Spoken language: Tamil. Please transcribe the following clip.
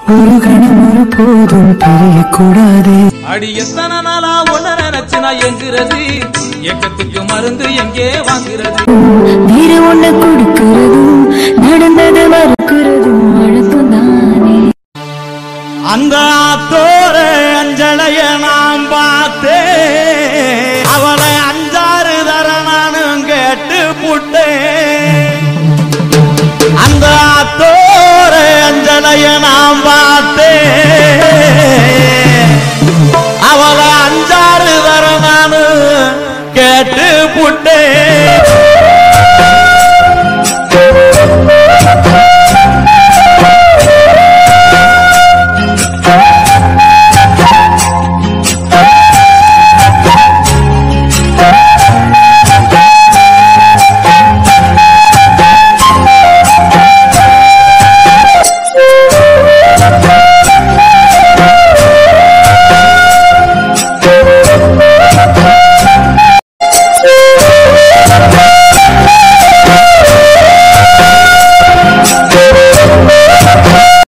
ஒரு கணம் ஒரு போதும் பிரியக்கூடாதே அடி எத்தனை நாளா ஒன்ன நினைச்சு நான் எங்குறது ஏக்கத்துக்கு மருந்து எங்கே வாங்குறது வேற ஒண்ணு கொடுக்கிறதும் நடந்தது மறுக்கிறதும் அழுத்தம் தானே அந்த ஆத்தோர அஞ்சலைய நாம் பார்த்தேன் அவளை அஞ்சாறு தர நானும் கேட்டு புட்டேன் அந்த ஆத்தோர அஞ்சலைய